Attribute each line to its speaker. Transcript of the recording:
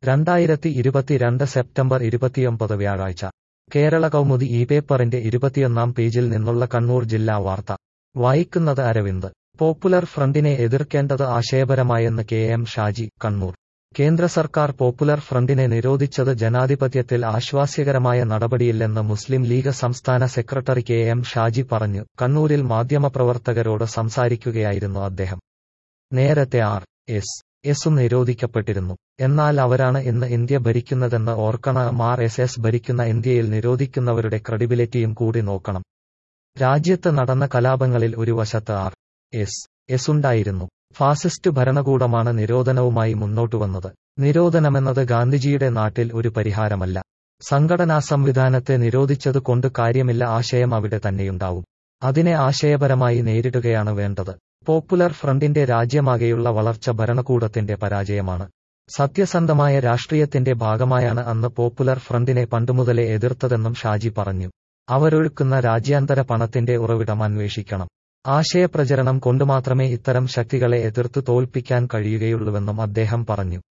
Speaker 1: രണ്ടായിരത്തി ഇരുപത്തിരണ്ട് സെപ്റ്റംബർ ഇരുപത്തിയൊമ്പത് വ്യാഴാഴ്ച കേരള കൗമുദി ഈ പേപ്പറിന്റെ ഇരുപത്തിയൊന്നാം പേജിൽ നിന്നുള്ള കണ്ണൂർ ജില്ലാ വാർത്ത വായിക്കുന്നത് അരവിന്ദ് പോപ്പുലർ ഫ്രണ്ടിനെ എതിർക്കേണ്ടത് ആശയപരമായെന്ന് കെ എം ഷാജി കണ്ണൂർ കേന്ദ്ര സർക്കാർ പോപ്പുലർ ഫ്രണ്ടിനെ നിരോധിച്ചത് ജനാധിപത്യത്തിൽ ആശ്വാസ്യകരമായ നടപടിയില്ലെന്ന് മുസ്ലിം ലീഗ് സംസ്ഥാന സെക്രട്ടറി കെ എം ഷാജി പറഞ്ഞു കണ്ണൂരിൽ മാധ്യമപ്രവർത്തകരോട് സംസാരിക്കുകയായിരുന്നു അദ്ദേഹം നേരത്തെ ആർ എസ് എസും നിരോധിക്കപ്പെട്ടിരുന്നു എന്നാൽ അവരാണ് ഇന്ന് ഇന്ത്യ ഭരിക്കുന്നതെന്ന് ഓർക്കണം ആർ എസ് എസ് ഭരിക്കുന്ന ഇന്ത്യയിൽ നിരോധിക്കുന്നവരുടെ ക്രെഡിബിലിറ്റിയും കൂടി നോക്കണം രാജ്യത്ത് നടന്ന കലാപങ്ങളിൽ ഒരു വശത്ത് ആർ എസ് എസ് ഉണ്ടായിരുന്നു ഫാസിസ്റ്റ് ഭരണകൂടമാണ് നിരോധനവുമായി മുന്നോട്ടുവന്നത് നിരോധനമെന്നത് ഗാന്ധിജിയുടെ നാട്ടിൽ ഒരു പരിഹാരമല്ല സംഘടനാ സംവിധാനത്തെ നിരോധിച്ചത് കൊണ്ട് കാര്യമില്ല ആശയം അവിടെ തന്നെയുണ്ടാവും അതിനെ ആശയപരമായി നേരിടുകയാണ് വേണ്ടത് പോപ്പുലർ ഫ്രണ്ടിന്റെ രാജ്യമാകെയുള്ള വളർച്ച ഭരണകൂടത്തിന്റെ പരാജയമാണ് സത്യസന്ധമായ രാഷ്ട്രീയത്തിന്റെ ഭാഗമായാണ് അന്ന് പോപ്പുലർ ഫ്രണ്ടിനെ പണ്ടുമുതലേ എതിർത്തതെന്നും ഷാജി പറഞ്ഞു അവരൊഴുക്കുന്ന രാജ്യാന്തര പണത്തിന്റെ ഉറവിടം അന്വേഷിക്കണം ആശയപ്രചരണം കൊണ്ടുമാത്രമേ ഇത്തരം ശക്തികളെ എതിർത്ത് തോൽപ്പിക്കാൻ കഴിയുകയുള്ളൂവെന്നും അദ്ദേഹം പറഞ്ഞു